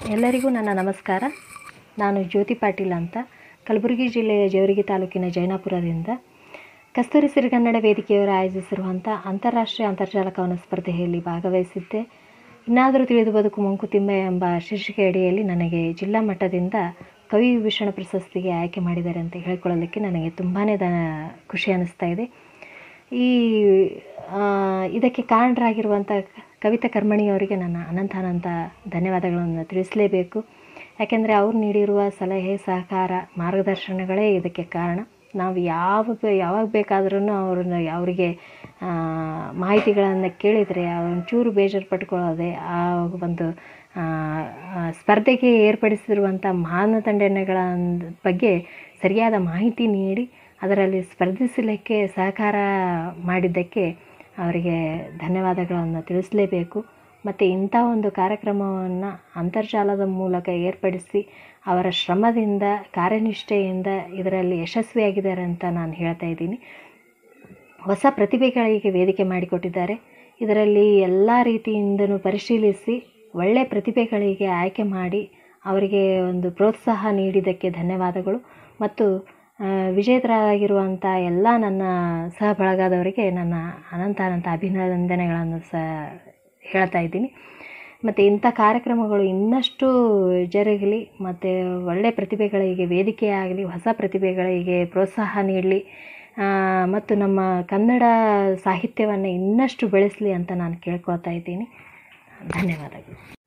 ಎಲ್ಲರಿಗೂ ನನ್ನ ನಮಸ್ಕಾರ ನಾನು ಜ್ಯೋತಿ ಪಾಟೀಲ್ ಅಂತ ಕಲಬುರಗಿ ಜಿಲ್ಲೆಯ ಜೇವರ್ಗಿ ತಾಲೂಕಿನ ಜೈನಾಪುರದಿಂದ ಕಸ್ತೂರಿ ಸಿರಿಗನ್ನಡ ವೇದಿಕೆಯವರು ಆಯೋಜಿಸಿರುವಂಥ ಅಂತಾರಾಷ್ಟ್ರೀಯ ಅಂತರ್ಜಾಲ ಕವನ ಸ್ಪರ್ಧೆಯಲ್ಲಿ ಭಾಗವಹಿಸಿದ್ದೆ ಇನ್ನಾದರೂ ತಿಳಿದು ಬದುಕು ಮಂಕುತಿಮ್ಮ ಎಂಬ ಶೀರ್ಷಿಕೆ ಅಡಿಯಲ್ಲಿ ನನಗೆ ಜಿಲ್ಲಾ ಮಟ್ಟದಿಂದ ಕವಿ ವಿಭೂಷಣ ಪ್ರಶಸ್ತಿಗೆ ಆಯ್ಕೆ ಮಾಡಿದ್ದಾರೆ ಅಂತ ಹೇಳಿಕೊಳ್ಳಲಿಕ್ಕೆ ನನಗೆ ತುಂಬಾ ದ ಖುಷಿ ಅನ್ನಿಸ್ತಾ ಇದೆ ಈ ಆ, ಇದಕ್ಕೆ ಕಾರಣರಾಗಿರುವಂಥ ಕವಿತಾ ಕರ್ಮಣಿಯವರಿಗೆ ನನ್ನ ಅನಂತ ಅನಂತ ಧನ್ಯವಾದಗಳನ್ನು ತಿಳಿಸಲೇಬೇಕು ಯಾಕೆಂದರೆ ಅವ್ರು ನೀಡಿರುವ ಸಲಹೆ ಸಹಕಾರ ಮಾರ್ಗದರ್ಶನಗಳೇ ಇದಕ್ಕೆ ಕಾರಣ ನಾವು ಯಾವ ಬೆ- ಯಾವಾಗ ಬೇಕಾದ್ರೂ ಅವ್ರನ್ನ ಅವರಿಗೆ ಮಾಹಿತಿಗಳನ್ನು ಕೇಳಿದರೆ ಒಂಚೂರು ಬೇಜಾರು ಪಟ್ಕೊಳ್ಳೋದೆ ಆ ಒಂದು ಆ, ಆ, ಸ್ಪರ್ಧೆಗೆ ಏರ್ಪಡಿಸಿರುವಂಥ ಮಾನದಂಡನೆಗಳ ಬಗ್ಗೆ ಸರಿಯಾದ ಮಾಹಿತಿ ನೀಡಿ ಅದರಲ್ಲಿ ಸ್ಪರ್ಧಿಸಲಿಕ್ಕೆ ಸಹಕಾರ ಮಾಡಿದ್ದಕ್ಕೆ ಅವರಿಗೆ ಧನ್ಯವಾದಗಳನ್ನು ತಿಳಿಸಲೇಬೇಕು ಮತ್ತು ಇಂಥ ಒಂದು ಕಾರ್ಯಕ್ರಮವನ್ನು ಅಂತರ್ಜಾಲದ ಮೂಲಕ ಏರ್ಪಡಿಸಿ ಅವರ ಶ್ರಮದಿಂದ ಕಾರ್ಯನಿಷ್ಠೆಯಿಂದ ಇದರಲ್ಲಿ ಯಶಸ್ವಿಯಾಗಿದ್ದಾರೆ ಅಂತ ನಾನು ಹೇಳ್ತಾ ಇದ್ದೀನಿ ಹೊಸ ಪ್ರತಿಭೆಗಳಿಗೆ ವೇದಿಕೆ ಮಾಡಿಕೊಟ್ಟಿದ್ದಾರೆ ಇದರಲ್ಲಿ ಎಲ್ಲ ರೀತಿಯಿಂದಲೂ ಪರಿಶೀಲಿಸಿ ಒಳ್ಳೆಯ ಪ್ರತಿಭೆಗಳಿಗೆ ಆಯ್ಕೆ ಮಾಡಿ ಅವರಿಗೆ ಒಂದು ಪ್ರೋತ್ಸಾಹ ನೀಡಿದ್ದಕ್ಕೆ ಧನ್ಯವಾದಗಳು ಮತ್ತು ಆ, ವಿಜೇತರಾಗಿರುವಂಥ ಎಲ್ಲ ನನ್ನ ಸಹ ಬಳಗದವರಿಗೆ ನನ್ನ ಅನಂತ ಅನಂತ ಅಭಿನಂದನೆಗಳನ್ನು ಸಹ ಹೇಳ್ತಾ ಇದ್ದೀನಿ ಮತ್ತು ಇಂಥ ಕಾರ್ಯಕ್ರಮಗಳು ಇನ್ನಷ್ಟು ಜರುಗಲಿ ಮತ್ತು ಒಳ್ಳೆಯ ಪ್ರತಿಭೆಗಳಿಗೆ ವೇದಿಕೆ ಆಗಲಿ ಹೊಸ ಪ್ರತಿಭೆಗಳಿಗೆ ಪ್ರೋತ್ಸಾಹ ನೀಡಲಿ ಮತ್ತು ನಮ್ಮ ಕನ್ನಡ ಸಾಹಿತ್ಯವನ್ನು ಇನ್ನಷ್ಟು ಬೆಳೆಸಲಿ ಅಂತ ನಾನು ಕೇಳ್ಕೊಳ್ತಾ ಇದ್ದೀನಿ ಧನ್ಯವಾದಗಳು